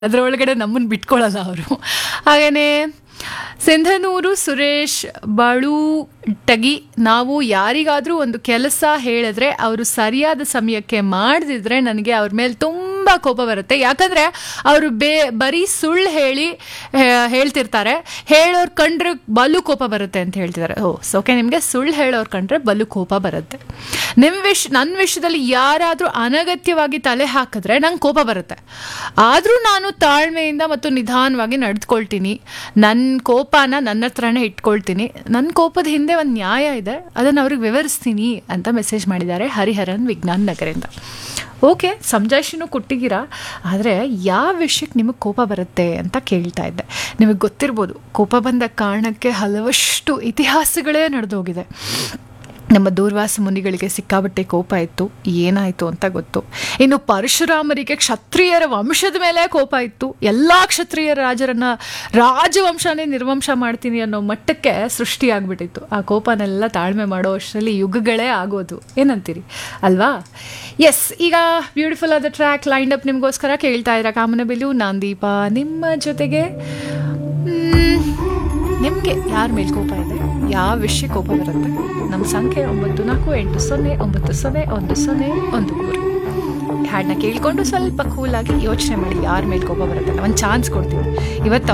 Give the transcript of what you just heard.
ಅದರೊಳಗಡೆ ನಮ್ಮನ್ನು ಬಿಟ್ಕೊಳ್ಳಲ್ಲ ಅವರು ಹಾಗೆಯೇ ಸಿಂಧನೂರು ಸುರೇಶ್ ಬಳುಟಗಿ ನಾವು ಯಾರಿಗಾದರೂ ಒಂದು ಕೆಲಸ ಹೇಳಿದ್ರೆ ಅವರು ಸರಿಯಾದ ಸಮಯಕ್ಕೆ ಮಾಡದಿದ್ರೆ ನನಗೆ ಅವ್ರ ಮೇಲೆ ತುಂಬ ಕೋಪ ಬರುತ್ತೆ ಯಾಕಂದರೆ ಅವರು ಬೇ ಬರೀ ಸುಳ್ಳು ಹೇಳಿ ಹೇ- ಹೇಳ್ತಿರ್ತಾರೆ ಹೇಳೋರು ಕಂಡ್ರೆ ಬಲು ಕೋಪ ಬರುತ್ತೆ ಅಂತ ಹೇಳ್ತಿದ್ದಾರೆ ಓ ಓಕೆ ನಿಮಗೆ ಸುಳ್ಳು ಹೇಳೋರು ಕಂಡ್ರೆ ಬಲು ಕೋಪ ಬರುತ್ತೆ ನಿಮ್ಮ ವಿಷ ನನ್ನ ವಿಷಯದಲ್ಲಿ ಯಾರಾದರೂ ಅನಗತ್ಯವಾಗಿ ತಲೆ ಹಾಕಿದ್ರೆ ನಂಗೆ ಕೋಪ ಬರುತ್ತೆ ಆದರೂ ನಾನು ತಾಳ್ಮೆಯಿಂದ ಮತ್ತು ನಿಧಾನವಾಗಿ ನಡೆದುಕೊಳ್ತೀನಿ ನನ್ನ ಕೋಪನ ನನ್ನ ಹತ್ರನೇ ಇಟ್ಕೊಳ್ತೀನಿ ನನ್ನ ಕೋಪದ ಹಿಂದೆ ಒಂದು ನ್ಯಾಯ ಇದೆ ಅದನ್ನು ಅವ್ರಿಗೆ ವಿವರಿಸ್ತೀನಿ ಅಂತ ಮೆಸೇಜ್ ಮಾಡಿದ್ದಾರೆ ಹರಿಹರನ್ ವಿಜ್ಞಾನ್ ನಗರಿಂದ ಓಕೆ ಸಮಜಾಯಿಷಿನೂ ಕೊಟ್ಟಿದ್ದೀರಾ ಆದರೆ ಯಾವ ವಿಷಯಕ್ಕೆ ನಿಮಗೆ ಕೋಪ ಬರುತ್ತೆ ಅಂತ ಕೇಳ್ತಾ ಇದ್ದೆ ನಿಮಗೆ ಗೊತ್ತಿರ್ಬೋದು ಕೋಪ ಬಂದ ಕಾರಣಕ್ಕೆ ಹಲವಷ್ಟು ಇತಿಹಾಸಗಳೇ ನಡೆದೋಗಿದೆ ನಮ್ಮ ದೂರ್ವಾಸ ಮುನಿಗಳಿಗೆ ಸಿಕ್ಕಾಬಟ್ಟೆ ಕೋಪ ಇತ್ತು ಏನಾಯಿತು ಅಂತ ಗೊತ್ತು ಇನ್ನು ಪರಶುರಾಮರಿಗೆ ಕ್ಷತ್ರಿಯರ ವಂಶದ ಮೇಲೆ ಕೋಪ ಇತ್ತು ಎಲ್ಲ ಕ್ಷತ್ರಿಯ ರಾಜರನ್ನ ರಾಜವಂಶನೇ ನಿರ್ವಂಶ ಮಾಡ್ತೀನಿ ಅನ್ನೋ ಮಟ್ಟಕ್ಕೆ ಸೃಷ್ಟಿಯಾಗ್ಬಿಟ್ಟಿತ್ತು ಆ ಕೋಪನೆಲ್ಲ ತಾಳ್ಮೆ ಮಾಡೋ ಅಷ್ಟರಲ್ಲಿ ಯುಗಗಳೇ ಆಗೋದು ಏನಂತೀರಿ ಅಲ್ವಾ ಎಸ್ ಈಗ ಬ್ಯೂಟಿಫುಲ್ ಆದ ಟ್ರ್ಯಾಕ್ ಲೈಂಡ್ ಅಪ್ ನಿಮಗೋಸ್ಕರ ಕೇಳ್ತಾ ಇದ್ದೀರಾ ಕಾಮನಬಿಲ್ಲು ನಾನ್ ದೀಪ ನಿಮ್ಮ ಜೊತೆಗೆ ನಿಮಗೆ ಯಾರ ಮೇಲೆ ಕೋಪ ಇದೆ ಯಾವ ವಿಷಯ ಕೋಪ ಬರುತ್ತೆ ನಮ್ಮ ಸಂಖ್ಯೆ ಒಂಬತ್ತು ನಾಲ್ಕು ಎಂಟು ಸೊನ್ನೆ ಒಂಬತ್ತು ಸೊನ್ನೆ ಒಂದು ಸೊನ್ನೆ ಒಂದು ಮೂರು ಹಾಡನ್ನ ಕೇಳಿಕೊಂಡು ಸ್ವಲ್ಪ ಕೂಲಾಗಿ ಯೋಚನೆ ಮಾಡಿ ಯಾರ ಮೇಲೆ ಕೋಪ ಬರುತ್ತೆ ಒಂದು ಚಾನ್ಸ್ ಕೊಡ್ತೀನಿ ಇವತ್ತು